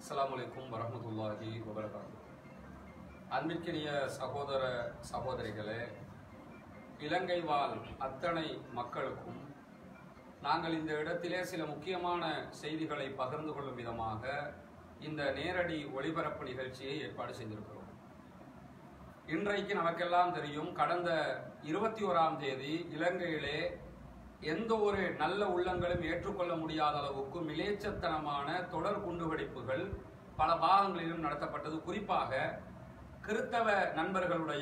அஸ்ஸலாமு அலைக்கும் வரஹ்மத்துல்லாஹி வபரகாத்து அன்பிற்கினிய சகோதர சகோதரிகளே இலங்கை வாழ் அத்தனை மக்களுக்கும் நாங்கள் இந்த இடத்திலே சில முக்கியமான செய்திகளை பகிர்ந்து கொள்ளும் விதமாக இந்த நேரடி ஒளிபரப்பு நிகழ்ச்சியை ஏற்பாடு செய்திருக்கிறோம் இன்றைக்கு நமக்கெல்லாம் தெரியும் கடந்த இருபத்தி ஓராம் தேதி இலங்கையிலே எந்த ஒரு நல்ல உள்ளங்களும் ஏற்றுக்கொள்ள முடியாத அளவுக்கு மிலேச்சத்தனமான தொடர் குண்டுவெடிப்புகள் பல பாகங்களிலும் நடத்தப்பட்டது குறிப்பாக கிறித்தவ நண்பர்களுடைய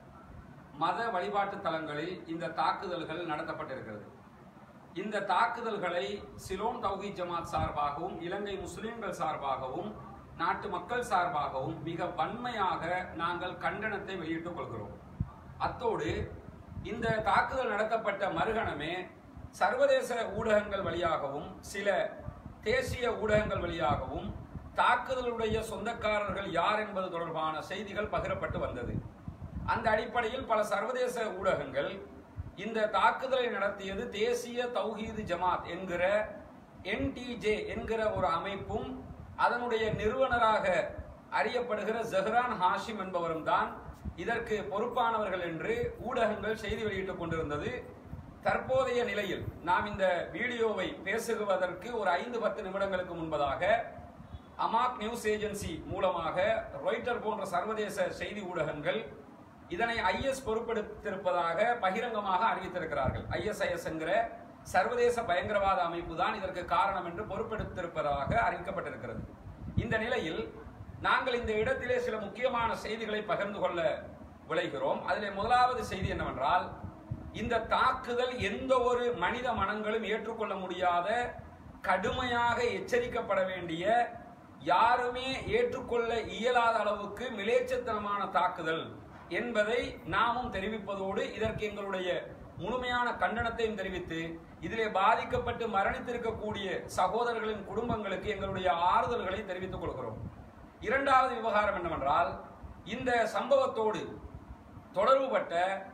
மத வழிபாட்டு தலங்களில் இந்த தாக்குதல்கள் நடத்தப்பட்டிருக்கிறது இந்த தாக்குதல்களை சிலோன் தௌஹி ஜமாத் சார்பாகவும் இலங்கை முஸ்லிம்கள் சார்பாகவும் நாட்டு மக்கள் சார்பாகவும் மிக வன்மையாக நாங்கள் கண்டனத்தை வெளியிட்டுக் கொள்கிறோம் அத்தோடு இந்த தாக்குதல் நடத்தப்பட்ட மறுகணமே சர்வதேச ஊடகங்கள் வழியாகவும் சில தேசிய ஊடகங்கள் வழியாகவும் தாக்குதலுடைய சொந்தக்காரர்கள் யார் என்பது தொடர்பான செய்திகள் பகிரப்பட்டு வந்தது அந்த அடிப்படையில் பல சர்வதேச ஊடகங்கள் இந்த தாக்குதலை நடத்தியது தேசிய தௌஹீது ஜமாத் என்கிற என்டிஜே என்கிற ஒரு அமைப்பும் அதனுடைய நிறுவனராக அறியப்படுகிற ஜஹ்ரான் ஹாஷிம் என்பவரும் தான் இதற்கு பொறுப்பானவர்கள் என்று ஊடகங்கள் செய்தி வெளியிட்டுக் கொண்டிருந்தது தற்போதைய நிலையில் நாம் இந்த வீடியோவை பேசுவதற்கு ஒரு ஐந்து பத்து நிமிடங்களுக்கு முன்பதாக அமாக் நியூஸ் ஏஜென்சி மூலமாக ரொய்ட்டர் போன்ற சர்வதேச செய்தி ஊடகங்கள் இதனை ஐஎஸ் பொறுப்பெடுத்திருப்பதாக பகிரங்கமாக அறிவித்திருக்கிறார்கள் ஐஎஸ்ஐஎஸ் என்கிற சர்வதேச பயங்கரவாத அமைப்பு தான் இதற்கு காரணம் என்று பொறுப்பெடுத்திருப்பதாக அறிவிக்கப்பட்டிருக்கிறது இந்த நிலையில் நாங்கள் இந்த இடத்திலே சில முக்கியமான செய்திகளை பகிர்ந்து கொள்ள விளைகிறோம் அதிலே முதலாவது செய்தி என்னவென்றால் இந்த தாக்குதல் எந்த ஒரு மனித மனங்களும் ஏற்றுக்கொள்ள முடியாத கடுமையாக எச்சரிக்கப்பட வேண்டிய யாருமே ஏற்றுக்கொள்ள இயலாத அளவுக்கு மிலேச்சத்தனமான தாக்குதல் என்பதை நாமும் தெரிவிப்பதோடு இதற்கு எங்களுடைய முழுமையான கண்டனத்தையும் தெரிவித்து இதிலே பாதிக்கப்பட்டு மரணித்திருக்கக்கூடிய சகோதரர்களின் குடும்பங்களுக்கு எங்களுடைய ஆறுதல்களை தெரிவித்துக் கொள்கிறோம் இரண்டாவது விவகாரம் என்னவென்றால் இந்த சம்பவத்தோடு தொடர்புபட்ட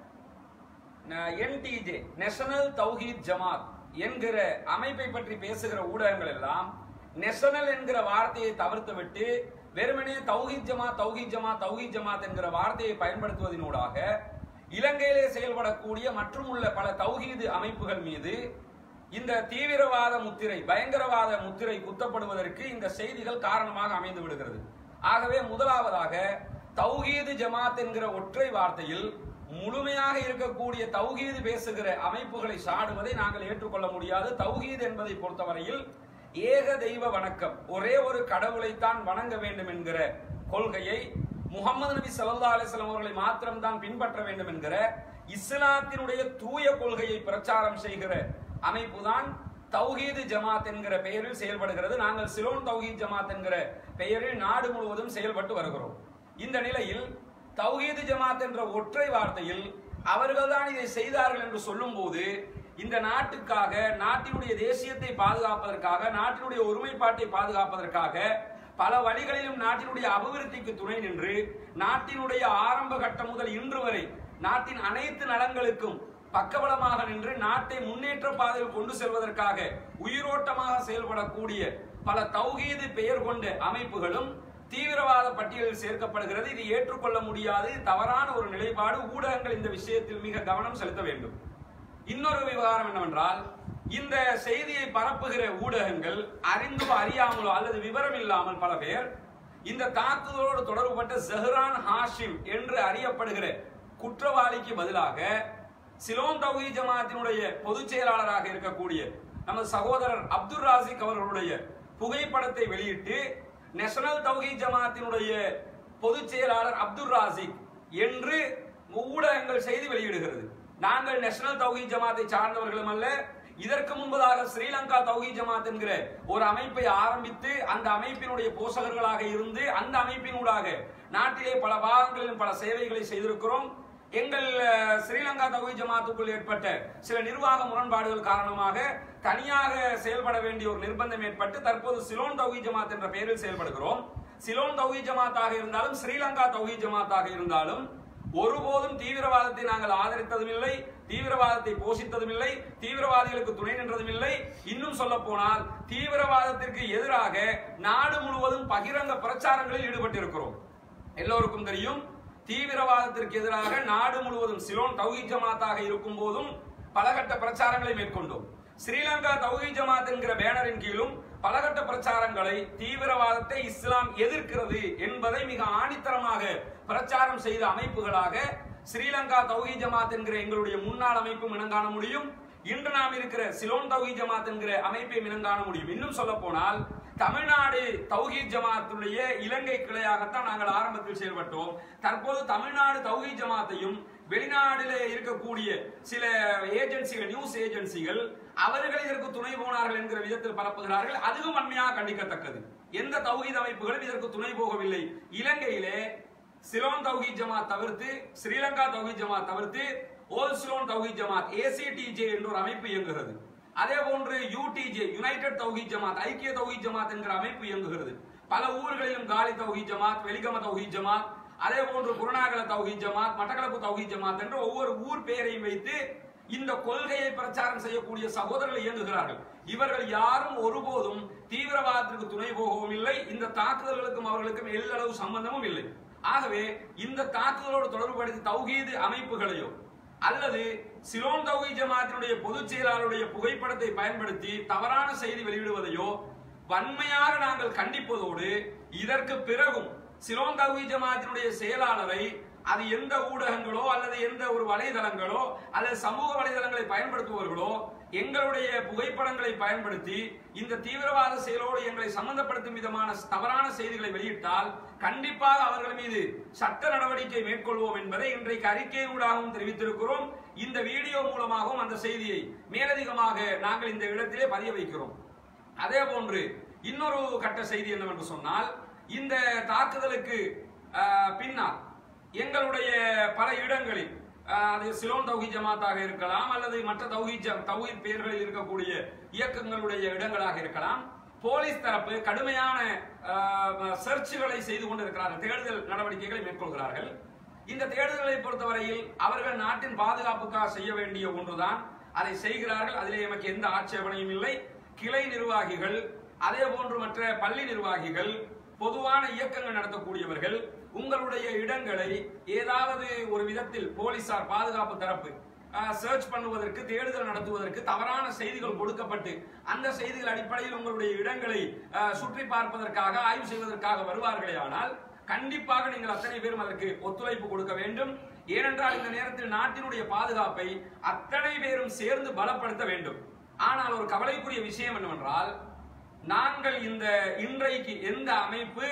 என்டிஜே நேஷனல் தௌஹீத் ஜமாத் என்கிற அமைப்பை பற்றி பேசுகிற ஊடகங்கள் எல்லாம் நேஷனல் என்கிற வார்த்தையை தவிர்த்து விட்டு வெறுமனே தௌஹீத் ஜமாத் தௌஹீத் ஜமாத் தௌஹீத் ஜமாத் என்கிற வார்த்தையை பயன்படுத்துவதனூடாக இலங்கையிலே செயல்படக்கூடிய மற்றும் உள்ள பல தௌஹீது அமைப்புகள் மீது இந்த தீவிரவாத முத்திரை பயங்கரவாத முத்திரை குத்தப்படுவதற்கு இந்த செய்திகள் காரணமாக அமைந்து விடுகிறது ஆகவே முதலாவதாக தௌஹீது ஜமாத் என்கிற ஒற்றை வார்த்தையில் முழுமையாக இருக்கக்கூடிய தௌஹீது பேசுகிற அமைப்புகளை சாடுவதை நாங்கள் ஏற்றுக்கொள்ள முடியாது தௌஹீத் என்பதை பொறுத்தவரையில் ஏக தெய்வ வணக்கம் ஒரே ஒரு கடவுளைத்தான் வணங்க வேண்டும் என்கிற கொள்கையை முகமது நபி சல்லா அலிஸ்லாம் அவர்களை மாத்திரம்தான் பின்பற்ற வேண்டும் என்கிற இஸ்லாத்தினுடைய தூய கொள்கையை பிரச்சாரம் செய்கிற அமைப்பு தான் தௌஹீது ஜமாத் என்கிற பெயரில் செயல்படுகிறது நாங்கள் சிலோன் தௌஹீத் ஜமாத் என்கிற பெயரில் நாடு முழுவதும் செயல்பட்டு வருகிறோம் இந்த நிலையில் தௌஹீது ஜமாத் என்ற ஒற்றை வார்த்தையில் அவர்கள்தான் இதை செய்தார்கள் என்று சொல்லும் போது இந்த நாட்டுக்காக நாட்டினுடைய தேசியத்தை பாதுகாப்பதற்காக நாட்டினுடைய ஒருமைப்பாட்டை பாதுகாப்பதற்காக பல வழிகளிலும் நாட்டினுடைய அபிவிருத்திக்கு துணை நின்று நாட்டினுடைய ஆரம்ப கட்டம் முதல் இன்று வரை நாட்டின் அனைத்து நலன்களுக்கும் பக்கபலமாக நின்று நாட்டை முன்னேற்ற பாதையில் கொண்டு செல்வதற்காக உயிரோட்டமாக செயல்படக்கூடிய பல தௌஹீது பெயர் கொண்ட அமைப்புகளும் தீவிரவாத பட்டியலில் சேர்க்கப்படுகிறது இது ஏற்றுக்கொள்ள முடியாது தவறான ஒரு நிலைப்பாடு ஊடகங்கள் இந்த விஷயத்தில் மிக கவனம் செலுத்த வேண்டும் இன்னொரு விவகாரம் என்னவென்றால் இந்த செய்தியை பரப்புகிற ஊடகங்கள் அறிந்தோ அறியாமலோ அல்லது விவரம் இல்லாமல் பல பேர் இந்த தாக்குதலோடு தொடர்புபட்ட ஜஹ்ரான் ஹாஷிம் என்று அறியப்படுகிற குற்றவாளிக்கு பதிலாக சிலோன் தௌஹி ஜமாத்தினுடைய பொதுச் செயலாளராக இருக்கக்கூடிய நமது சகோதரர் அப்துல் ராசிக் அவர்களுடைய புகைப்படத்தை வெளியிட்டு நேஷனல் தௌஹி ஜமாத்தினுடைய பொதுச் செயலாளர் அப்துல் ராசிக் என்று ஊடகங்கள் செய்தி வெளியிடுகிறது நாங்கள் நேஷனல் தௌஹி ஜமாத்தை சார்ந்தவர்களும் அல்ல இதற்கு முன்பதாக ஸ்ரீலங்கா தௌஹி ஜமாத் என்கிற ஒரு அமைப்பை ஆரம்பித்து அந்த அமைப்பினுடைய போஷகர்களாக இருந்து அந்த அமைப்பினூடாக நாட்டிலே பல பாகங்களிலும் பல சேவைகளை செய்திருக்கிறோம் எங்கள் ஸ்ரீலங்கா தௌஹி ஜமாத்துக்குள் ஏற்பட்ட சில நிர்வாக முரண்பாடுகள் காரணமாக தனியாக செயல்பட வேண்டிய ஒரு நிர்பந்தம் ஏற்பட்டு தற்போது சிலோன் தௌஹி ஜமாத் என்ற பெயரில் செயல்படுகிறோம் சிலோன் தௌஹி ஜமாத்தாக இருந்தாலும் ஸ்ரீலங்கா தௌஹி ஜமாத்தாக இருந்தாலும் ஒருபோதும் தீவிரவாதத்தை நாங்கள் ஆதரித்ததும் இல்லை தீவிரவாதத்தை போஷித்ததும் இல்லை தீவிரவாதிகளுக்கு துணை நின்றதும் இல்லை இன்னும் சொல்ல போனால் தீவிரவாதத்திற்கு எதிராக நாடு முழுவதும் பகிரங்க பிரச்சாரங்களில் ஈடுபட்டிருக்கிறோம் எல்லோருக்கும் தெரியும் தீவிரவாதத்திற்கு எதிராக நாடு முழுவதும் சிலோன் தௌஹீத் ஜமாத்தாக இருக்கும் போதும் பலகட்ட பிரச்சாரங்களை மேற்கொண்டோம் ஸ்ரீலங்கா தௌஹீத் ஜமாத் என்கிற பேனரின் கீழும் பலகட்ட பிரச்சாரங்களை தீவிரவாதத்தை இஸ்லாம் எதிர்க்கிறது என்பதை மிக ஆணித்தரமாக பிரச்சாரம் செய்த அமைப்புகளாக ஸ்ரீலங்கா தௌஹீத் ஜமாத் என்கிற எங்களுடைய முன்னாள் அமைப்பும் இனங்காண முடியும் இன்று நாம் இருக்கிற சிலோன் தௌஹீத் ஜமாத் என்கிற அமைப்பை இனங்காண முடியும் இன்னும் சொல்ல போனால் தமிழ்நாடு தௌஹீத் ஜமாத்துடைய இலங்கை கிளையாகத்தான் நாங்கள் ஆரம்பத்தில் செயல்பட்டோம் தற்போது தமிழ்நாடு தௌஹீத் ஜமாத்தையும் வெளிநாட்டிலே இருக்கக்கூடிய சில ஏஜென்சிகள் நியூஸ் ஏஜென்சிகள் அவர்கள் இதற்கு துணை போனார்கள் என்கிற விதத்தில் பரப்புகிறார்கள் அதுவும் வன்மையாக கண்டிக்கத்தக்கது எந்த தௌஹீத் அமைப்புகளும் இதற்கு துணை போகவில்லை இலங்கையிலே சிலோன் தௌஹீத் ஜமாத் தவிர்த்து ஸ்ரீலங்கா தௌஹீத் ஜமாத் தவிர்த்து ஓல் சிலோன் தௌஹீத் ஜமாத் ஏசிடிஜே என்ற ஒரு அமைப்பு இயங்குகிறது அதே போன்று யூடிஜே யுனைடெட் தௌஹீத் ஜமாத் ஐக்கிய தௌஹீத் ஜமாத் என்கிற அமைப்பு இயங்குகிறது பல ஊர்களிலும் காலி தௌஹீத் ஜமாத் வெலிகம தௌஹீத் ஜமாத் அதே போன்று குருநாகல தௌஹீத் ஜமாத் மட்டக்களப்பு தௌஹீத் ஜமாத் என்று ஒவ்வொரு ஊர் பெயரையும் வைத்து இந்த கொள்கையை பிரச்சாரம் செய்யக்கூடிய சகோதரர்கள் இயங்குகிறார்கள் இவர்கள் யாரும் ஒருபோதும் தீவிரவாதத்திற்கு துணை போகவும் இல்லை இந்த தாக்குதல்களுக்கும் அவர்களுக்கும் எல்லளவு சம்பந்தமும் இல்லை ஆகவே இந்த தாக்குதலோடு தொடர்புபடுத்தி தௌஹீது அமைப்புகளையோ அல்லது சிலோன் தௌஹீத் ஜமாத்தினுடைய பொதுச் செயலாளருடைய புகைப்படத்தை பயன்படுத்தி தவறான செய்தி வெளியிடுவதையோ வன்மையாக நாங்கள் கண்டிப்பதோடு இதற்கு பிறகும் சிலோன் தௌஹீத் ஜமாத்தினுடைய செயலாளரை அது எந்த ஊடகங்களோ அல்லது எந்த ஒரு வலைதளங்களோ அல்லது சமூக வலைதளங்களை பயன்படுத்துபவர்களோ எங்களுடைய புகைப்படங்களை பயன்படுத்தி இந்த தீவிரவாத செயலோடு எங்களை சம்பந்தப்படுத்தும் விதமான தவறான செய்திகளை வெளியிட்டால் கண்டிப்பாக அவர்கள் மீது சட்ட நடவடிக்கை மேற்கொள்வோம் என்பதை இன்றைக்கு அறிக்கையூடாகவும் தெரிவித்திருக்கிறோம் இந்த வீடியோ மூலமாகவும் அந்த செய்தியை மேலதிகமாக நாங்கள் இந்த இடத்திலே பதிய வைக்கிறோம் அதே போன்று இன்னொரு கட்ட செய்தி என்னவென்று சொன்னால் இந்த தாக்குதலுக்கு ஆஹ், பின்னால் எங்களுடைய பல இடங்களில் ஆஹ், அது சிலோன் தௌஹீத் ஜமாத்தாக இருக்கலாம் அல்லது மற்ற தௌஹீத் ஜ- தௌஹீத் பெயர்களில் இருக்கக்கூடிய இயக்கங்களுடைய இடங்களாக இருக்கலாம் போலீஸ் தரப்பு கடுமையான சர்ச்சுகளை செய்து கொண்டிருக்கிறார்கள் தேடுதல் நடவடிக்கைகளை மேற்கொள்கிறார்கள் இந்த தேடுதலை பொறுத்தவரையில் அவர்கள் நாட்டின் பாதுகாப்புக்காக செய்ய வேண்டிய ஒன்றுதான் அதை செய்கிறார்கள் அதிலே எமக்கு எந்த ஆட்சேபனையும் இல்லை கிளை நிர்வாகிகள் அதே போன்று மற்ற பள்ளி நிர்வாகிகள் பொதுவான இயக்கங்கள் நடத்தக்கூடியவர்கள் உங்களுடைய இடங்களை ஏதாவது ஒரு விதத்தில் போலீசார் பாதுகாப்பு தரப்பு சர்ச் பண்ணுவதற்கு தேடுதல் நடத்துவதற்கு தவறான செய்திகள் கொடுக்கப்பட்டு அந்த செய்திகள் அடிப்படையில் உங்களுடைய இடங்களை அஹ், சுற்றி பார்ப்பதற்காக ஆய்வு செய்வதற்காக வருவார்களே ஆனால் கண்டிப்பாக நீங்கள் அத்தனை பேரும் அதற்கு ஒத்துழைப்பு கொடுக்க வேண்டும் ஏனென்றால் இந்த நேரத்தில் நாட்டினுடைய பாதுகாப்பை அத்தனை பேரும் சேர்ந்து பலப்படுத்த வேண்டும் ஆனால் ஒரு கவலைக்குரிய விஷயம் என்னவென்றால் நாங்கள் இந்த இன்றைக்கு எந்த அமைப்பு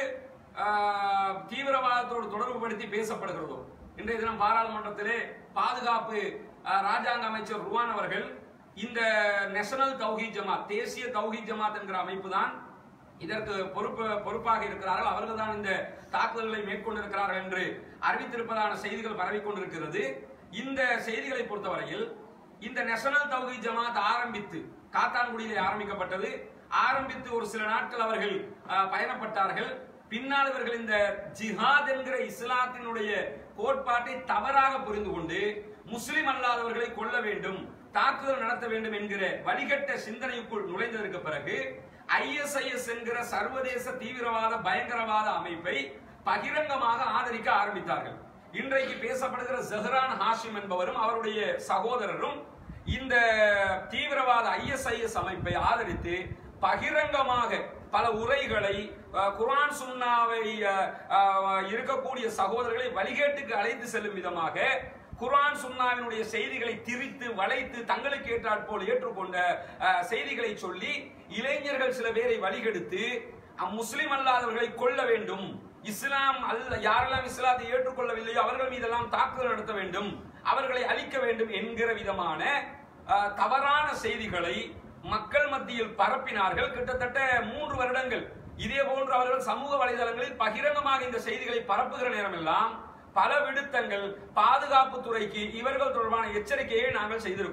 ஆஹ், தீவிரவாதத்தோடு தொடர்புபடுத்தி பேசப்படுகிறதோ இன்றைய தினம் பாராளுமன்றத்திலே பாதுகாப்பு ஆஹ், ராஜாங்க அமைச்சர் ருவான் அவர்கள் இந்த நேஷனல் தௌஹீத் ஜமாத் தேசிய தௌஹீத் ஜமாத் என்கிற அமைப்பு தான் இதற்கு பொறுப்பு பொறுப்பாக இருக்கிறார்கள் அவர்கள் தான் இந்த தாக்குதல்களை மேற்கொண்டிருக்கிறார்கள் என்று அறிவித்திருப்பதான செய்திகள் பரவிக் கொண்டிருக்கிறது இந்த செய்திகளை பொறுத்தவரையில் இந்த நேஷனல் தௌஹீத் ஜமாத் ஆரம்பித்து காத்தான்குடியிலே ஆரம்பிக்கப்பட்டது ஆரம்பித்து ஒரு சில நாட்கள் அவர்கள் அஹ், பயணப்பட்டார்கள் பின்னால் இவர்கள் இந்த ஜிஹாத் என்கிற இஸ்லாத்தினுடைய கோட்பாட்டை தவறாக புரிந்து கொண்டு முஸ்லிம் அல்லாதவர்களை கொல்ல வேண்டும் தாக்குதல் நடத்த வேண்டும் என்கிற வழிகட்ட சிந்தனைக்குள் நுழைந்ததற்கு பிறகு ஐஎஸ்ஐஎஸ் என்கிற சர்வதேச தீவிரவாத பயங்கரவாத அமைப்பை பகிரங்கமாக ஆதரிக்க ஆரம்பித்தார்கள் இன்றைக்கு பேசப்படுகிற ஜஹ்ரான் ஹாஷிம் என்பவரும் அவருடைய சகோதரரும் இந்த தீவிரவாத ஐஎஸ்ஐஎஸ் அமைப்பை ஆதரித்து பகிரங்கமாக பல உரைகளை அஹ், குர்ஆன் சுன்னாவை அஹ், அஹ், இருக்கக்கூடிய சகோதரர்களை வழிகேட்டுக்கு அழைத்து செல்லும் விதமாக குர்ஆன் சுன்னாவினுடைய செய்திகளை திரித்து வளைத்து தங்களுக்கு ஏற்றாற் போல் ஏற்றுக்கொண்ட அஹ், செய்திகளை சொல்லி இளைஞர்கள் சில பேரை வழிகெடுத்து அஹ், முஸ்லிம் அல்லாதவர்களை கொல்ல வேண்டும் இஸ்லாம் அல்ல யாரெல்லாம் இஸ்லாத்தை ஏற்றுக்கொள்ளவில்லையோ அவர்கள் மீதெல்லாம் தாக்குதல் நடத்த வேண்டும் அவர்களை அழிக்க வேண்டும் என்கிற விதமான அஹ், தவறான செய்திகளை மக்கள் மத்தியில் பரப்பினார்கள் கிட்டத்தட்ட மூன்று வருடங்கள் இதே போன்று அவர்கள் சமூக வலைதளங்களில் பகிரங்கமாக இந்த செய்திகளை பரப்புகிற நேரமெல்லாம் பல விடுத்தங்கள் பாதுகாப்பு துறைக்கு இவர்கள் தொடர்பான எச்சரிக்கையை நாங்கள் செய்திருக்கிறோம்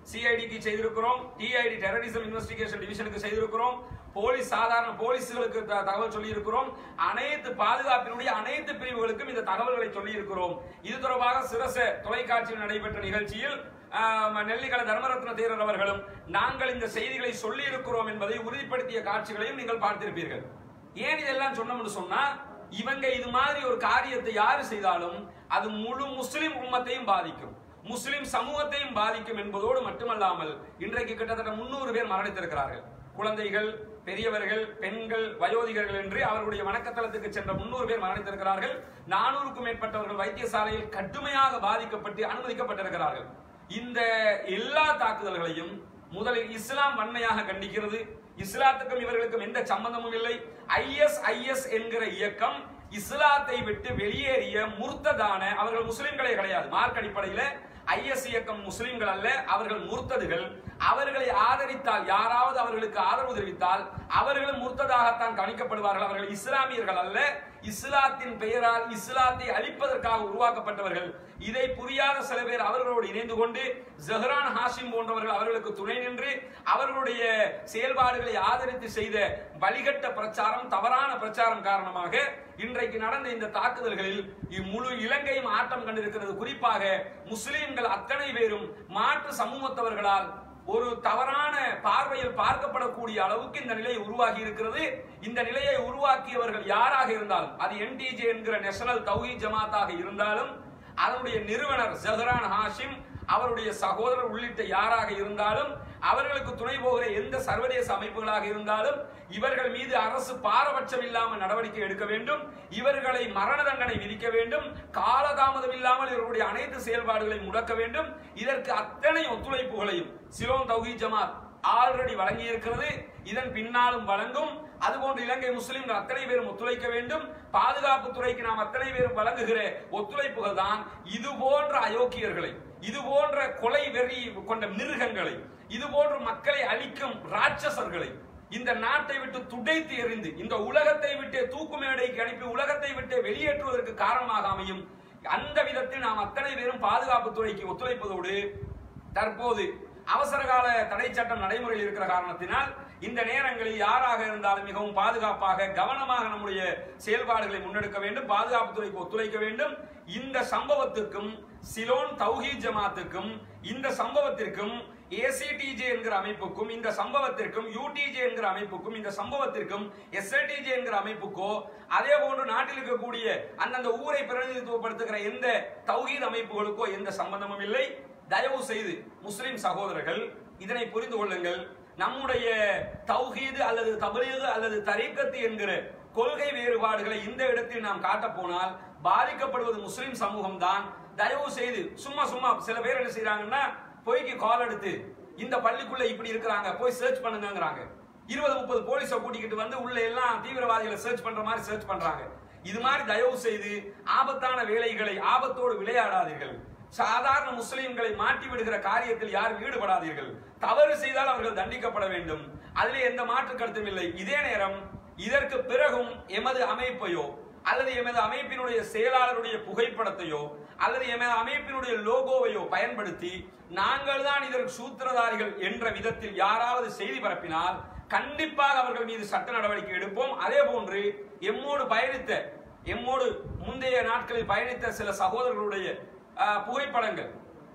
சிஐடிக்கு செய்திருக்கிறோம் டிஐடி டெரரிசம் இன்வெஸ்டிகேஷன் டிவிஷனுக்கு செய்திருக்கிறோம் போலீஸ் சாதாரண போலீஸ்களுக்கு த- தகவல் சொல்லி இருக்கிறோம் அனைத்து பாதுகாப்பினுடைய அனைத்து பிரிவுகளுக்கும் இந்த தகவல்களை சொல்லி இருக்கிறோம் இது தொடர்பாக சிரச தொலைக்காட்சியில் நடைபெற்ற நிகழ்ச்சியில் ஆஹ், நெல்லிக்கல தர்மரத்ன தேரர் அவர்களும் நாங்கள் இந்த செய்திகளை சொல்லி இருக்கிறோம் என்பதை உறுதிப்படுத்திய காட்சிகளையும் நீங்கள் பார்த்திருப்பீர்கள் ஏன் இதெல்லாம் சொன்னோம்னு சொன்னா இவங்க இது மாதிரி ஒரு காரியத்தை யாரு செய்தாலும் அது முழு முஸ்லிம் உம்மத்தையும் பாதிக்கும் முஸ்லிம் சமூகத்தையும் பாதிக்கும் என்பதோடு மட்டுமல்லாமல் இன்றைக்கு கிட்டத்தட்ட முன்னூறு பேர் மரணித்திருக்கிறார்கள் குழந்தைகள் பெரியவர்கள் பெண்கள் வயோதிகர்கள் என்று அவர்களுடைய வணக்கத்தலத்துக்கு சென்ற முன்னூறு பேர் மரணித்திருக்கிறார்கள் நானூறுக்கும் மேற்பட்டவர்கள் வைத்தியசாலையில் கடுமையாக பாதிக்கப்பட்டு அனுமதிக்கப்பட்டிருக்கிறார்கள் இந்த எல்லா தாக்குதல்களையும் முதலில் இஸ்லாம் வன்மையாக கண்டிக்கிறது இஸ்லாத்துக்கும் இவர்களுக்கும் எந்த சம்பந்தமும் இல்லை ஐஎஸ் ஐஎஸ் என்கிற இயக்கம் இஸ்லாத்தை விட்டு வெளியேறிய முர்த்ததான அவர்கள் முஸ்லிம்களே கிடையாது மார்க் அடிப்படையில ஐஎஸ் இயக்கம் முஸ்லிம்கள் அல்ல அவர்கள் முர்த்ததுகள் அவர்களை ஆதரித்தால் யாராவது அவர்களுக்கு ஆதரவு தெரிவித்தால் அவர்களும் முர்த்ததாகத்தான் கணிக்கப்படுவார்கள் அவர்கள் இஸ்லாமியர்கள் அல்ல இஸ்லாத்தின் பெயரால் இஸ்லாத்தை அழிப்பதற்காக உருவாக்கப்பட்டவர்கள் இதை புரியாத சில பேர் அவர்களோடு இணைந்து கொண்டு ஜஹ்ரான் ஹாஷிம் போன்றவர்கள் அவர்களுக்கு துணை நின்று அவர்களுடைய செயல்பாடுகளை ஆதரித்து செய்த வழிகட்ட பிரச்சாரம் தவறான பிரச்சாரம் காரணமாக இன்றைக்கு நடந்த இந்த தாக்குதல்களில் இம்முழு இலங்கையும் ஆட்டம் கண்டிருக்கிறது குறிப்பாக முஸ்லிம்கள் அத்தனை பேரும் மாற்று சமூகத்தவர்களால் ஒரு தவறான பார்வையில் பார்க்கப்படக்கூடிய அளவுக்கு இந்த நிலை உருவாகி இருக்கிறது இந்த நிலையை உருவாக்கியவர்கள் யாராக இருந்தாலும் அது என்டிஜே என்கிற நேஷனல் தௌஹீத் ஜமாத்தாக இருந்தாலும் அதனுடைய நிறுவனர் ஜஹ்ரான் ஹாஷிம் அவருடைய சகோதரர் உள்ளிட்ட யாராக இருந்தாலும் அவர்களுக்கு துணை போகிற எந்த சர்வதேச அமைப்புகளாக இருந்தாலும் இவர்கள் மீது அரசு பாரபட்சம் இல்லாமல் நடவடிக்கை எடுக்க வேண்டும் இவர்களை மரண தண்டனை விதிக்க வேண்டும் காலதாமதம் இல்லாமல் இவர்களுடைய அனைத்து செயல்பாடுகளை முடக்க வேண்டும் இதற்கு அத்தனை ஒத்துழைப்புகளையும் சிலோன் தௌஹீத் ஜமாத் ஆல்ரெடி வழங்கி இருக்கிறது இதன் பின்னாலும் வழங்கும் அதுபோன்று இலங்கை முஸ்லிம்கள் அத்தனை பேரும் ஒத்துழைக்க வேண்டும் பாதுகாப்பு துறைக்கு நாம் அத்தனை பேரும் வழங்குகிற ஒத்துழைப்புகள் தான் இது போன்ற அயோக்கியர்களை இது போன்ற கொலை வெறி கொண்ட மிருகங்களை இது போன்ற மக்களை அழிக்கும் ராட்சசர்களை இந்த நாட்டை விட்டு துடைத்து எறிந்து இந்த உலகத்தை விட்டு தூக்கு மேடைக்கு அனுப்பி உலகத்தை விட்டு வெளியேற்றுவதற்கு காரணமாக அமையும் அந்த விதத்தில் நாம் அத்தனை பேரும் பாதுகாப்பு துறைக்கு ஒத்துழைப்பதோடு தற்போது அவசர கால தடை சட்டம் நடைமுறையில் இருக்கிற காரணத்தினால் இந்த நேரங்களில் யாராக இருந்தாலும் மிகவும் பாதுகாப்பாக கவனமாக நம்முடைய செயல்பாடுகளை முன்னெடுக்க வேண்டும் பாதுகாப்பு துறைக்கு ஒத்துழைக்க வேண்டும் இந்த சம்பவத்துக்கும் சிலோன் தௌஹீத் ஜமாத்துக்கும் இந்த சம்பவத்திற்கும் ஏசிடிஜே என்கிற அமைப்புக்கும் இந்த சம்பவத்திற்கும் யூடிஜே என்கிற அமைப்புக்கும் இந்த சம்பவத்திற்கும் எஸ்ஐடிஜே என்கிற அமைப்புக்கோ அதே போன்று நாட்டில் இருக்கக்கூடிய அந்தந்த ஊரை பிரதிநிதித்துவப்படுத்துகிற எந்த தௌஹீத் அமைப்புகளுக்கோ எந்த சம்பந்தமும் இல்லை தயவு செய்து முஸ்லிம் சகோதரர்கள் இதனை புரிந்து கொள்ளுங்கள் நம்முடைய தௌஹீது அல்லது தபலீது அல்லது தரீக்கத்து என்கிற கொள்கை வேறுபாடுகளை இந்த இடத்தில் நாம் காட்ட போனால் பாதிக்கப்படுவது முஸ்லிம் சமூகம் தான் தயவு செய்து சும்மா சும்மா சில பேர் என்ன செய்யறாங்கன்னா பொய்க்கு கால் எடுத்து இந்த பள்ளிக்குள்ள இப்படி இருக்கிறாங்க போய் சர்ச் பண்ணுங்கங்கறாங்க இருபது முப்பது போலீஸை கூட்டிக்கிட்டு வந்து உள்ள எல்லாம் தீவிரவாதிகளை சர்ச் பண்ற மாதிரி சர்ச் பண்றாங்க இது மாதிரி தயவு செய்து ஆபத்தான வேலைகளை ஆபத்தோடு விளையாடாதீர்கள் சாதாரண முஸ்லிம்களை மாட்டி விடுகிற காரியத்தில் யாரும் ஈடுபடாதீர்கள் தவறு செய்தால் அவர்கள் தண்டிக்கப்பட வேண்டும் அதிலே எந்த மாற்று கருத்தும் இல்லை இதே நேரம் இதற்கு பிறகும் எமது அமைப்பையோ அல்லது எமது அமைப்பினுடைய செயலாளருடைய புகைப்படத்தையோ அல்லது எமது அமைப்பினுடைய லோகோவையோ பயன்படுத்தி நாங்கள் தான் இதற்கு சூத்திரதாரிகள் என்ற விதத்தில் யாராவது செய்தி பரப்பினால் கண்டிப்பாக அவர்கள் மீது சட்ட நடவடிக்கை எடுப்போம் அதே போன்று எம்மோடு பயணித்த எம்மோடு முந்தைய நாட்களில் பயணித்த சில சகோதரர்களுடைய அஹ், புகைப்படங்கள்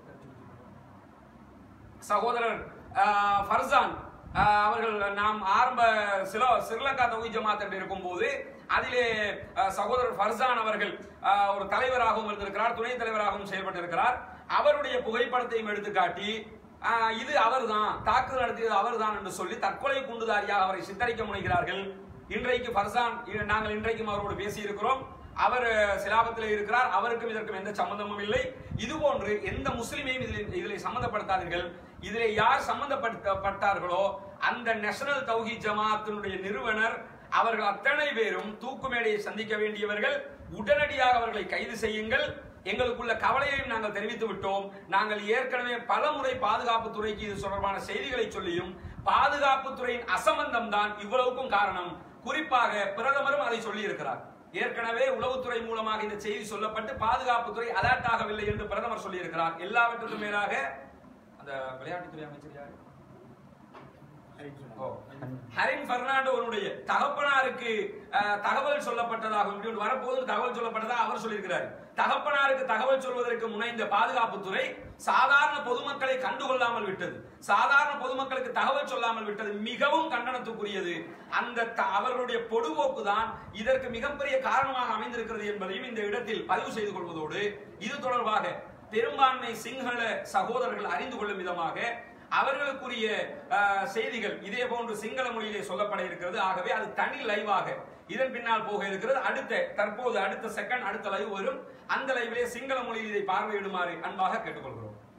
சகோதரர் அஹ், ஃபர்சான் அஹ், அவர்கள் நாம் ஆரம்ப சில ஸ்ரீலங்கா தொகுதி ஜமாத் என்று இருக்கும்போது அதிலே அஹ், சகோதரர் ஃபர்சான் அவர்கள் அஹ், ஒரு தலைவராகவும் இருந்திருக்கிறார் துணை தலைவராகவும் செயல்பட்டிருக்கிறார் அவருடைய புகைப்படத்தையும் எடுத்து காட்டி அஹ், இது அவர்தான் தாக்குதல் நடத்தியது அவர்தான் என்று சொல்லி தற்கொலை குண்டுதாரியாக அவரை சித்தரிக்க முனைகிறார்கள் இன்றைக்கு ஃபர்சான் இ- நாங்கள் இன்றைக்கும் அவரோடு பேசி இருக்கிறோம் அவர் சிலாபத்தில் இருக்கிறார் அவருக்கும் இதற்கும் எந்த சம்பந்தமும் இல்லை இது போன்று எந்த முஸ்லிமையும் இதில் இதில் சம்பந்தப்படுத்தாதீர்கள் இதில் யார் சம்பந்தப்பட்டார்களோ அந்த நேஷனல் தௌஹீத் ஜமாத்தினுடைய நிறுவனர் அவர்கள் அத்தனை பேரும் தூக்கு மேடையை சந்திக்க வேண்டியவர்கள் உடனடியாக அவர்களை கைது செய்யுங்கள் எங்களுக்குள்ள கவலையையும் நாங்கள் தெரிவித்து விட்டோம் நாங்கள் ஏற்கனவே பல முறை பாதுகாப்பு துறைக்கு இது தொடர்பான செய்திகளை சொல்லியும் பாதுகாப்பு துறையின் அசம்பந்தம் தான் இவ்வளவுக்கும் காரணம் குறிப்பாக பிரதமரும் அதை சொல்லி இருக்கிறார் ஏற்கனவே உளவுத்துறை மூலமாக இந்த செய்தி சொல்லப்பட்டு பாதுகாப்புத்துறை அலர்ட் ஆகவில்லை என்று பிரதமர் சொல்லியிருக்கிறார் எல்லாவற்றுக்கும் மேலாக அந்த விளையாட்டுத்துறை அமைச்சர் யாரு ஓ. ஹரின் பெர்னாண்டோனுடைய தகப்பனாருக்கு அஹ், தகவல் சொல்லப்பட்டதாக இப்படி ஒன்று வரப்போது தகவல் சொல்லப்பட்டதாக அவர் சொல்லியிருக்கிறார் தகப்பனாருக்கு தகவல் சொல்வதற்கு முனைந்த பாதுகாப்புத்துறை சாதாரண பொதுமக்களை கண்டுகொள்ளாமல் விட்டது சாதாரண பொதுமக்களுக்கு தகவல் சொல்லாமல் விட்டது மிகவும் கண்டனத்துக்குரியது அந்த த- அவர்களுடைய பொடுபோக்கு தான் இதற்கு மிகப்பெரிய காரணமாக அமைந்திருக்கிறது என்பதையும் இந்த இடத்தில் பதிவு செய்து கொள்வதோடு இது தொடர்பாக பெரும்பான்மை சிங்கள சகோதரர்கள் அறிந்து கொள்ளும் விதமாக அவர்களுக்குரிய அஹ், செய்திகள் இதே போன்று சிங்கள மொழியிலே சொல்லப்பட இருக்கிறது ஆகவே அது தனி லைவாக இதன் பின்னால் போக இருக்கிறது அடுத்த தற்போது அடுத்த செகண்ட் அடுத்த லைவ் வரும் அந்த லைவிலே சிங்கள மொழியில் இதை பார்வையிடுமாறு அன்பாக கேட்டுக்கொள்கிறோம்